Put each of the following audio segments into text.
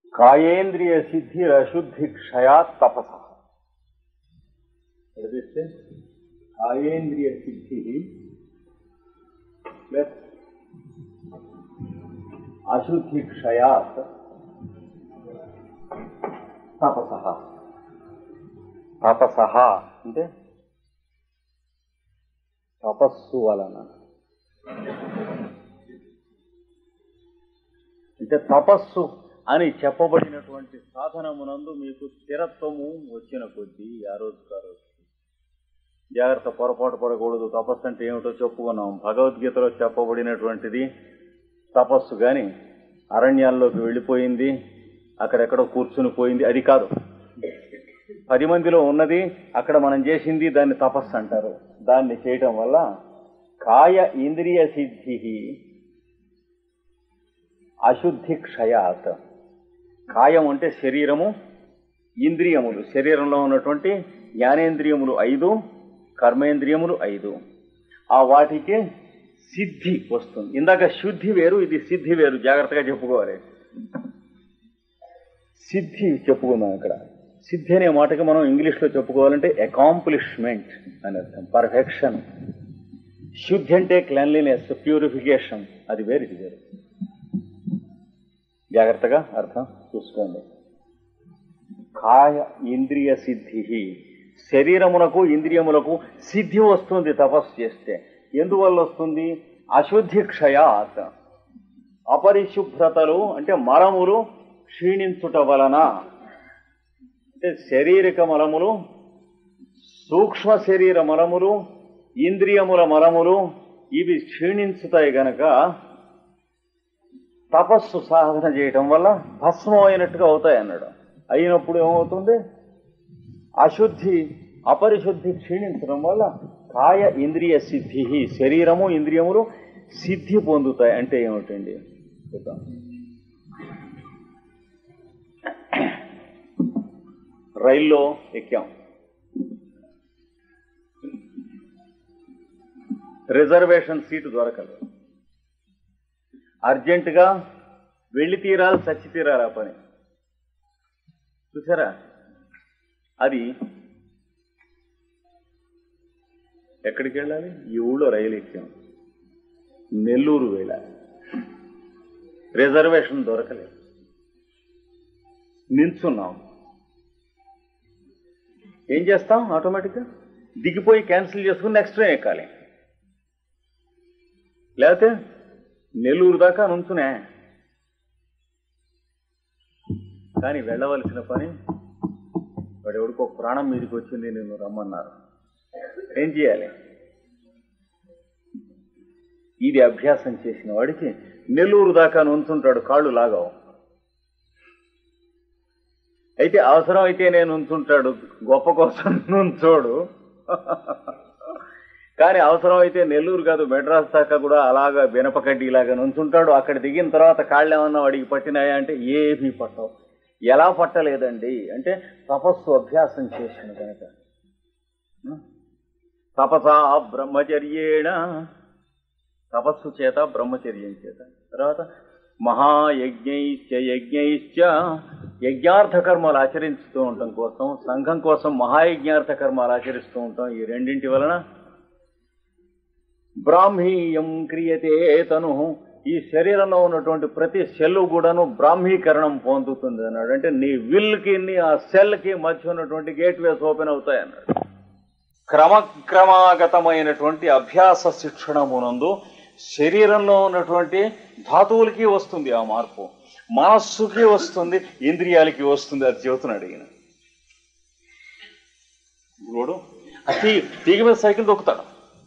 కాయేంద్రియ సిద్ధి అశుద్ధి క్షయాత్ తపస చదివిస్తే కాయేంద్రియ సిద్ధి ప్లస్ అశుద్ధి క్షయాత్ తపస తపస అంటే తపస్సు వలన అంటే తపస్సు అని చెప్పబడినటువంటి సాధనమునందు మీకు స్థిరత్వము వచ్చిన కొద్దీ ఆ రోజు ఆ రోజు జాగ్రత్త పొరపాటు పడకూడదు తపస్సు అంటే ఏమిటో చెప్పుకున్నాం భగవద్గీతలో చెప్పబడినటువంటిది తపస్సు కానీ అరణ్యాల్లోకి వెళ్ళిపోయింది అక్కడెక్కడో కూర్చుని పోయింది అది కాదు పది మందిలో ఉన్నది అక్కడ మనం చేసింది దాన్ని తపస్సు అంటారు దాన్ని చేయటం వల్ల కాయ ఇంద్రియ సిద్ధి అశుద్ధి క్షయాత్ కాయం అంటే శరీరము ఇంద్రియములు శరీరంలో ఉన్నటువంటి జ్ఞానేంద్రియములు ఐదు కర్మేంద్రియములు ఐదు ఆ వాటికి సిద్ధి వస్తుంది ఇందాక శుద్ధి వేరు ఇది సిద్ధి వేరు జాగ్రత్తగా చెప్పుకోవాలి సిద్ధి చెప్పుకుందాం ఇక్కడ సిద్ధి అనే మాటకి మనం ఇంగ్లీష్లో చెప్పుకోవాలంటే అకాంప్లిష్మెంట్ అని అర్థం పర్ఫెక్షన్ శుద్ధి అంటే క్లెన్లీనెస్ ప్యూరిఫికేషన్ అది వేరు ఇది వేరు జాగ్రత్తగా అర్థం చూసుకోండి కాయ ఇంద్రియ సిద్ధి శరీరమునకు ఇంద్రియములకు సిద్ధి వస్తుంది తపస్సు చేస్తే ఎందువల్ల వస్తుంది అశుద్ధి క్షయాత్ అపరిశుభ్రతలు అంటే మలములు క్షీణించుట వలన అంటే శారీరక మలములు సూక్ష్మ శరీర మలములు ఇంద్రియముల మలములు ఇవి క్షీణించుతాయి గనక తపస్సు సాధన చేయటం వల్ల భస్మం అయినట్టుగా అవుతాయి అన్నాడు అయినప్పుడు ఏమవుతుంది అశుద్ధి అపరిశుద్ధి క్షీణించడం వల్ల కాయ ఇంద్రియ సిద్ధి శరీరము ఇంద్రియములు సిద్ధి పొందుతాయి అంటే ఏమిటండి చూద్దాం రైల్లో ఎక్కాం రిజర్వేషన్ సీటు దొరకదు అర్జెంటుగా వెళ్ళి తీరాలి చచ్చి తీరాలి ఆ పని చూసారా అది ఎక్కడికి వెళ్ళాలి ఈ ఊళ్ళో రైలు ఎక్కాం నెల్లూరు వెళ్ళాలి రిజర్వేషన్ దొరకలేదు నించున్నాం ఏం చేస్తాం ఆటోమేటిక్గా దిగిపోయి క్యాన్సిల్ చేసుకుని నెక్స్ట్ ట్రైన్ ఎక్కాలి లేకపోతే నెల్లూరు దాకా నుంచునే కానీ వెళ్ళవలసిన పని వాడు ఎవడికో ప్రాణం మీదకి వచ్చింది నేను రమ్మన్నారు ఏం చేయాలి ఇది అభ్యాసం చేసిన వాడికి నెల్లూరు దాకా నుంచుంటాడు కాళ్ళు లాగవు అయితే అవసరం అయితే నేను ఉంచుంటాడు గొప్ప కోసం నుంచోడు కానీ అవసరం అయితే నెల్లూరు కాదు మెడ్రాస్ దాకా కూడా అలాగా బెనపకడ్డీలాగా నుంచుంటాడు అక్కడ దిగిన తర్వాత కాళ్ళు ఏమన్నా వాడికి పట్టినాయా అంటే ఏమీ పట్టవు ఎలా పట్టలేదండి అంటే తపస్సు అభ్యాసం చేసిన కనుక తపసా బ్రహ్మచర్యేణ తపస్సు చేత బ్రహ్మచర్యం చేత తర్వాత మహాయజ్ఞైశ్చ యజ్ఞైశ్చ యజ్ఞార్థ కర్మలు ఆచరిస్తూ ఉండటం కోసం సంఘం కోసం మహాయజ్ఞార్థ కర్మలు ఆచరిస్తూ ఉంటాం ఈ రెండింటి వలన బ్రాహ్మీయం క్రియతే తను ఈ శరీరంలో ఉన్నటువంటి ప్రతి సెల్ కూడాను బ్రాహ్మీకరణం పొందుతుంది అన్నాడు అంటే నీ విల్కి నీ ఆ సెల్కి మధ్య ఉన్నటువంటి గేట్వేస్ ఓపెన్ అవుతాయి అన్నాడు క్రమక్రమాగతమైనటువంటి అభ్యాస శిక్షణమునందు శరీరంలో ఉన్నటువంటి ధాతువులకి వస్తుంది ఆ మార్పు మనస్సుకి వస్తుంది ఇంద్రియాలకి వస్తుంది అది చెబుతున్నాడు ఈయన ఇప్పుడు అతి తీగ మీద సైకిల్ తొక్కుతాడు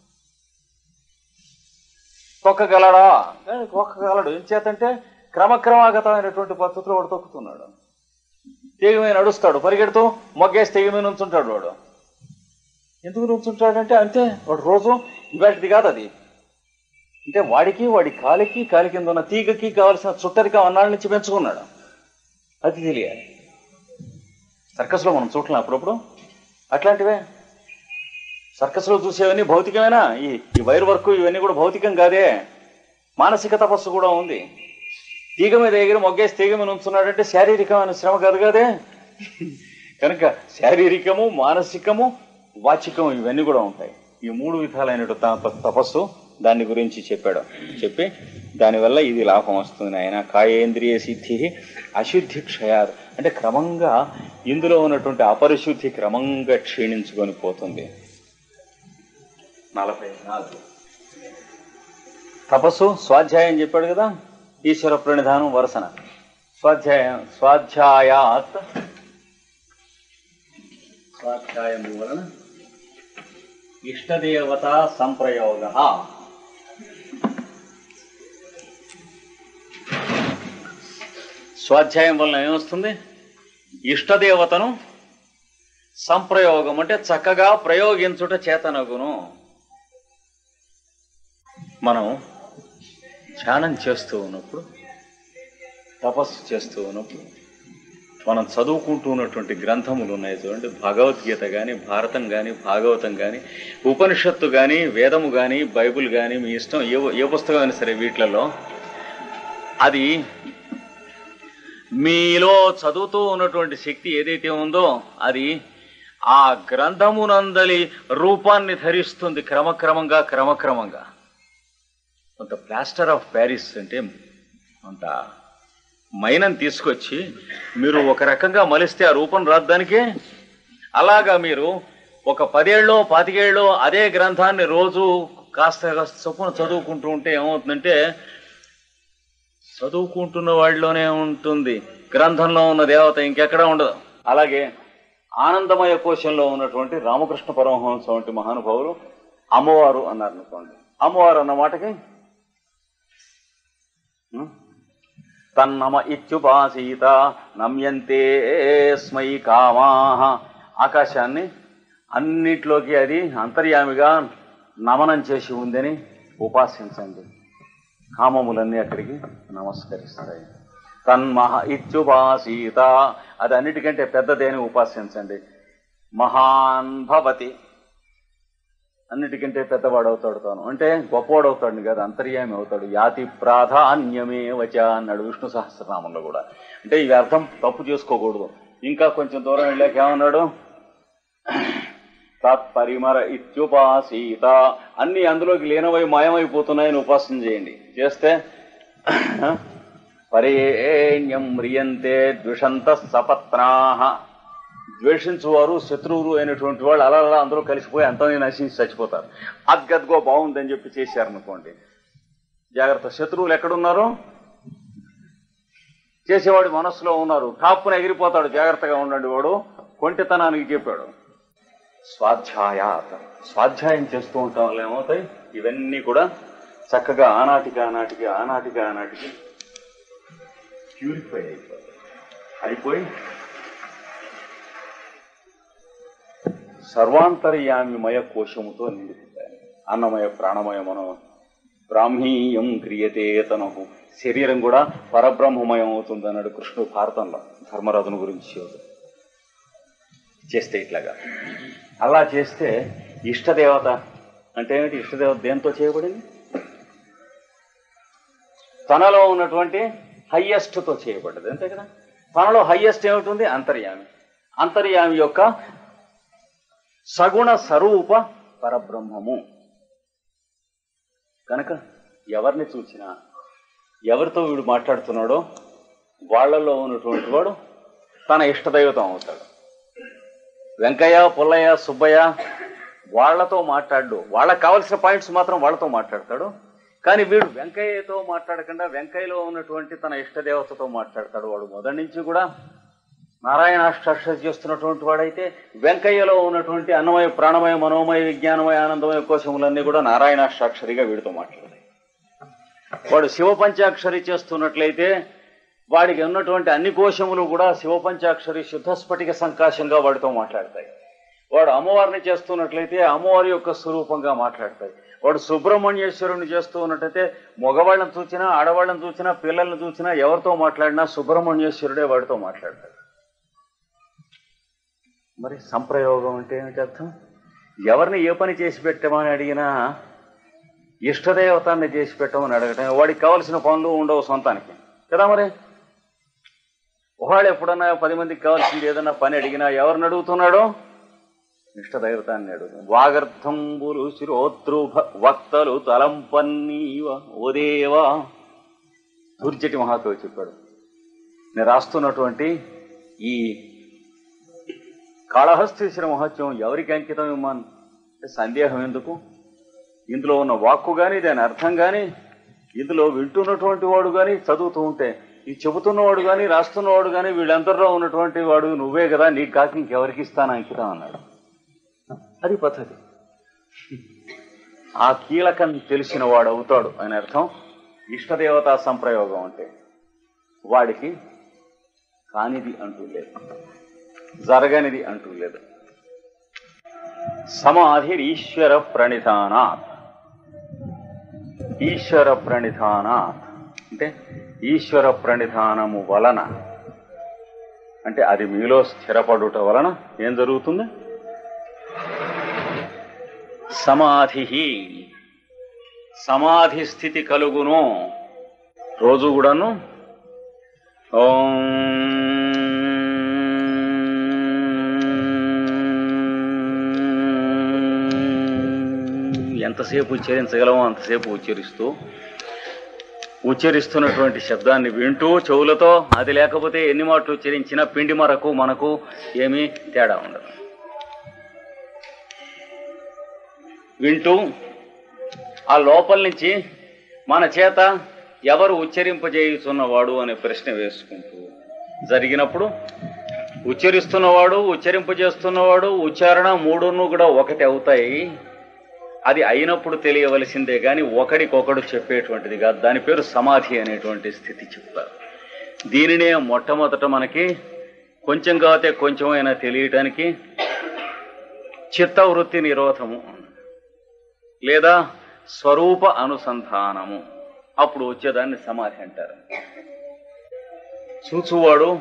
తొక్కగలడా కానీ తొక్కగలడు ఏం చేతంటే క్రమక్రమాగతమైనటువంటి పద్ధతిలో వాడు తొక్కుతున్నాడు తీగ మీద నడుస్తాడు పరిగెడుతూ మొగ్గేసి తీగ మీద నుంచుంటాడు వాడు ఎందుకు నుంచుంటాడంటే అంతే వాడు రోజు ఇవాటిది కాదు అది అంటే వాడికి వాడి కాలికి కాలి కింద ఉన్న తీగకి కావలసిన చుట్టరిక అన్నాళ్ళ నుంచి పెంచుకున్నాడు అది తెలియాలి సర్కస్లో మనం చూడలేం అప్పుడప్పుడు అట్లాంటివే సర్కస్లో చూసేవన్నీ భౌతికమేనా ఈ ఈ వైర్ వర్క్ ఇవన్నీ కూడా భౌతికం కాదే మానసిక తపస్సు కూడా ఉంది తీగ మీద ఎగిరి మొగ్గేసి తీగ మీద ఉంచున్నాడంటే శారీరకమైన శ్రమ కాదు కదే కనుక శారీరకము మానసికము వాచికము ఇవన్నీ కూడా ఉంటాయి ఈ మూడు విధాలైన తపస్సు దాని గురించి చెప్పాడు చెప్పి దానివల్ల ఇది లాభం వస్తుంది ఆయన కాయేంద్రియ సిద్ధి అశుద్ధి క్షయాలు అంటే క్రమంగా ఇందులో ఉన్నటువంటి అపరిశుద్ధి క్రమంగా క్షీణించుకొని పోతుంది నలభై నాలుగు తపస్సు స్వాధ్యాయం చెప్పాడు కదా ఈశ్వర ప్రణిధానం వరసన స్వాధ్యాయం స్వాధ్యాయాత్ స్వాధ్యాయము వలన ఇష్టదేవత సంప్రయోగ స్వాధ్యాయం వలన ఏమొస్తుంది ఇష్టదేవతను సంప్రయోగం అంటే చక్కగా ప్రయోగించుట చేతనగును మనం ధ్యానం చేస్తూ ఉన్నప్పుడు తపస్సు చేస్తూ ఉన్నప్పుడు మనం చదువుకుంటూ ఉన్నటువంటి గ్రంథములు ఉన్నాయి చూడండి భగవద్గీత కానీ భారతం కానీ భాగవతం కానీ ఉపనిషత్తు కానీ వేదము కానీ బైబుల్ కానీ మీ ఇష్టం ఏ ఏ పుస్తకం అయినా సరే వీటిలలో అది మీలో చదువుతూ ఉన్నటువంటి శక్తి ఏదైతే ఉందో అది ఆ గ్రంథమునందలి రూపాన్ని ధరిస్తుంది క్రమక్రమంగా క్రమక్రమంగా కొంత ప్లాస్టర్ ఆఫ్ ప్యారిస్ అంటే కొంత మైనం తీసుకొచ్చి మీరు ఒక రకంగా మలిస్తే ఆ రూపం రాద్దానికి అలాగా మీరు ఒక పదేళ్ళలో పాతికేళ్ళలో అదే గ్రంథాన్ని రోజు కాస్త కాస్త చొప్పున చదువుకుంటూ ఉంటే ఏమవుతుందంటే చదువుకుంటున్న వాళ్ళలోనే ఉంటుంది గ్రంథంలో ఉన్న దేవత ఇంకెక్కడా ఉండదు అలాగే ఆనందమయ కోశంలో ఉన్నటువంటి రామకృష్ణ పరమహంస వంటి మహానుభావులు అమ్మవారు అన్నారు అనుకోండి అమ్మవారు అన్న మాటకి ఉం? తన్నమ ఇత్యుపాసీత నమ్యంతే స్మై కామా ఆకాశాన్ని అన్నిట్లోకి అది అంతర్యామిగా నమనం చేసి ఉందని ఉపాసించండి కామములన్నీ అక్కడికి నమస్కరిస్తాయి తన్మహ ఇత్యుపాసీత అది అన్నిటికంటే పెద్దదే అని ఉపాసించండి మహాన్ భవతి అన్నిటికంటే పెద్దవాడు అవుతాడు తాను అంటే గొప్పవాడు అవుతాడు కదా అంతర్యామి అవుతాడు యాతి ప్రాధాన్యమే వచ అన్నాడు విష్ణు సహస్రనామంలో కూడా అంటే ఈ అర్థం తప్పు చేసుకోకూడదు ఇంకా కొంచెం దూరం వెళ్ళాక ఏమన్నాడు తత్పరిమర ఇత్యుపాసీత అన్ని అందులోకి లీనమై మాయమైపోతున్నాయని ఉపాసన చేయండి చేస్తే పరేణ్యం మ్రియంతే ద్విషంత సపత్నాహ ద్వేషించువారు శత్రువులు అయినటువంటి వాళ్ళు అలా అలా అందరూ కలిసిపోయి అంతని నశించి చచ్చిపోతారు అద్గద్గో బాగుందని చెప్పి చేశారనుకోండి జాగ్రత్త శత్రువులు ఎక్కడున్నారు చేసేవాడి మనస్సులో ఉన్నారు టాప్పున ఎగిరిపోతాడు జాగ్రత్తగా ఉండండి వాడు కొంటితనానికి చెప్పాడు స్వాధ్యాయాత స్వాధ్యాయం చేస్తూ ఉంటాం వల్ల ఏమవుతాయి ఇవన్నీ కూడా చక్కగా ఆనాటికి ఆనాటికి ఆనాటికి ఆనాటికి ప్యూరిఫై అయిపోతాయి అయిపోయి సర్వాంతర్యామిమయ కోశముతో నిండిపోతాయి అన్నమయ ప్రాణమయ మనో బ్రాహ్మీయం క్రియతే తనహు శరీరం కూడా పరబ్రహ్మమయం అవుతుంది అన్నాడు కృష్ణుడు భారతంలో ధర్మరాజును గురించి చెబుతాడు. చేస్తే ఇట్లాగా అలా చేస్తే ఇష్టదేవత అంటే ఏమిటి ఇష్టదేవత దేంతో చేయబడింది తనలో ఉన్నటువంటి హయ్యెస్ట్తో చేయబడ్డది అంతే కదా తనలో హయ్యెస్ట్ ఏమిటి అంతర్యామి అంతర్యామి యొక్క సగుణ స్వరూప పరబ్రహ్మము కనుక ఎవరిని చూసినా ఎవరితో వీడు మాట్లాడుతున్నాడో వాళ్ళలో ఉన్నటువంటి వాడు తన ఇష్టదైవతం అవుతాడు వెంకయ్య పుల్లయ్య సుబ్బయ్య వాళ్ళతో మాట్లాడు వాళ్ళకి కావలసిన పాయింట్స్ మాత్రం వాళ్ళతో మాట్లాడతాడు కానీ వీడు వెంకయ్యతో మాట్లాడకుండా వెంకయ్యలో ఉన్నటువంటి తన ఇష్టదేవతతో మాట్లాడతాడు వాడు మొదటి నుంచి కూడా నారాయణ అష్టాక్షరి చేస్తున్నటువంటి వాడైతే వెంకయ్యలో ఉన్నటువంటి అన్నమయ ప్రాణమయ మనోమయ విజ్ఞానమయ ఆనందమయ కోశములన్నీ కూడా నారాయణ అష్టాక్షరిగా వీడితో మాట్లాడతాయి వాడు శివ పంచాక్షరి చేస్తున్నట్లయితే వాడికి ఉన్నటువంటి అన్ని కోశములు కూడా శివ పంచాక్షరి శుద్ధ స్ఫటిక సంకాశంగా వాడితో మాట్లాడతాయి వాడు అమ్మవారిని చేస్తున్నట్లయితే అమ్మవారి యొక్క స్వరూపంగా మాట్లాడతాయి వాడు సుబ్రహ్మణ్యేశ్వరుని చేస్తూ ఉన్నట్టయితే మగవాళ్ళని చూసినా ఆడవాళ్ళని చూసినా పిల్లల్ని చూసినా ఎవరితో మాట్లాడినా సుబ్రహ్మణ్యేశ్వరుడే వాడితో మాట్లాడతాడు మరి సంప్రయోగం అంటే ఏమిటి అర్థం ఎవరిని ఏ పని చేసి పెట్టమని అడిగినా ఇష్టదేవతాన్ని చేసి పెట్టమని అడగటం వాడికి కావలసిన పనులు ఉండవు సొంతానికి కదా మరి ఒకవేళ ఎప్పుడన్నా పది మందికి కావాల్సింది ఏదన్నా పని అడిగినా ఎవరిని అడుగుతున్నాడో ఇష్టదైవతాన్ని అడుగు వాగర్థంబులు శిరోద్రు వక్తలు తలంపన్నీవ ఓదేవా దుర్జటి మహాకవి చెప్పాడు నేను రాస్తున్నటువంటి ఈ కాళహస్తీశ్వర మహత్యం ఎవరికి అంకితం ఇవ్వమని అంటే సందేహం ఎందుకు ఇందులో ఉన్న వాక్కు కానీ దాని అర్థం కానీ ఇందులో వింటున్నటువంటి వాడు కానీ చదువుతూ ఉంటే ఈ చెబుతున్నవాడు కానీ రాస్తున్నవాడు కానీ వీళ్ళందరిలో ఉన్నటువంటి వాడు నువ్వే కదా నీకు కాక ఇంకెవరికి ఇస్తాను అంకితం అన్నాడు అది పద్ధతి ఆ కీలకం తెలిసిన వాడు అవుతాడు అని అర్థం ఇష్టదేవతా సంప్రయోగం అంటే వాడికి కానిది అంటూ లేదు జరగనిది అంటూ లేదు సమాధి ఈశ్వర ప్రణిధానాత్ ఈశ్వర ప్రణిధానాత్ అంటే ఈశ్వర ప్రణిధానము వలన అంటే అది మీలో స్థిరపడుట వలన ఏం జరుగుతుంది సమాధి సమాధి స్థితి కలుగును రోజు కూడాను ఓం ఎంతసేపు ఉచ్చరించగలమో అంతసేపు ఉచ్చరిస్తూ ఉచ్చరిస్తున్నటువంటి శబ్దాన్ని వింటూ చెవులతో అది లేకపోతే ఎన్ని మాటలు ఉచ్చరించినా పిండి మరకు మనకు ఏమీ తేడా ఉండదు వింటూ ఆ లోపల నుంచి మన చేత ఎవరు ఉచ్చరింపజేయుచున్నవాడు అనే ప్రశ్న వేసుకుంటూ జరిగినప్పుడు ఉచ్చరిస్తున్నవాడు ఉచ్చరింపజేస్తున్నవాడు ఉచ్చారణ మూడును కూడా ఒకటి అవుతాయి అది అయినప్పుడు తెలియవలసిందే కానీ ఒకడికొకడు చెప్పేటువంటిది కాదు దాని పేరు సమాధి అనేటువంటి స్థితి చెప్తారు దీనినే మొట్టమొదట మనకి కొంచెం కాతే కొంచెమైనా తెలియటానికి చిత్తవృత్తి నిరోధము లేదా స్వరూప అనుసంధానము అప్పుడు వచ్చేదాన్ని సమాధి అంటారు చూచువాడు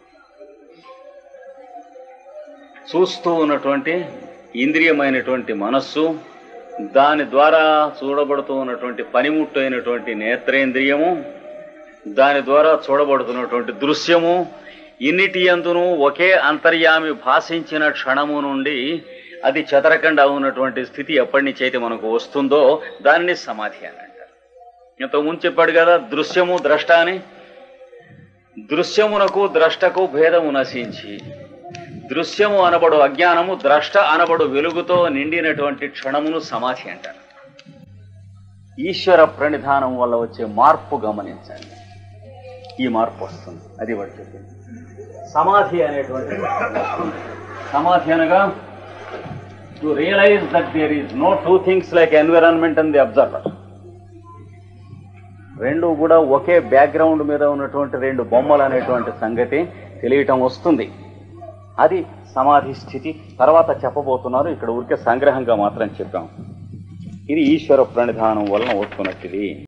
చూస్తూ ఉన్నటువంటి ఇంద్రియమైనటువంటి మనస్సు దాని ద్వారా చూడబడుతూ ఉన్నటువంటి పనిముట్టు అయినటువంటి నేత్రేంద్రియము దాని ద్వారా చూడబడుతున్నటువంటి దృశ్యము ఇన్నిటి అందును ఒకే అంతర్యామి భాషించిన క్షణము నుండి అది చెదరకుండా ఉన్నటువంటి స్థితి ఎప్పటి నుంచి అయితే మనకు వస్తుందో దానిని సమాధి అని అంటారు ఇంతకుముందు చెప్పాడు కదా దృశ్యము ద్రష్ట అని దృశ్యమునకు ద్రష్టకు భేదము నశించి దృశ్యము అనబడు అజ్ఞానము ద్రష్ట అనబడు వెలుగుతో నిండినటువంటి క్షణమును సమాధి అంటారు ఈశ్వర ప్రణిధానం వల్ల వచ్చే మార్పు గమనించండి ఈ మార్పు వస్తుంది అది వాడు చెప్పింది సమాధి అనేటువంటి సమాధి అనగా to realize that there is no two things like environment and the observer రెండు కూడా ఒకే బ్యాక్గ్రౌండ్ మీద ఉన్నటువంటి రెండు బొమ్మలు అనేటువంటి సంగతి తెలియటం వస్తుంది అది సమాధి స్థితి తర్వాత చెప్పబోతున్నారు ఇక్కడ ఊరికే సంగ్రహంగా మాత్రం చెప్పాం ఇది ఈశ్వర ప్రణిధానం వలన వస్తున్నట్టిది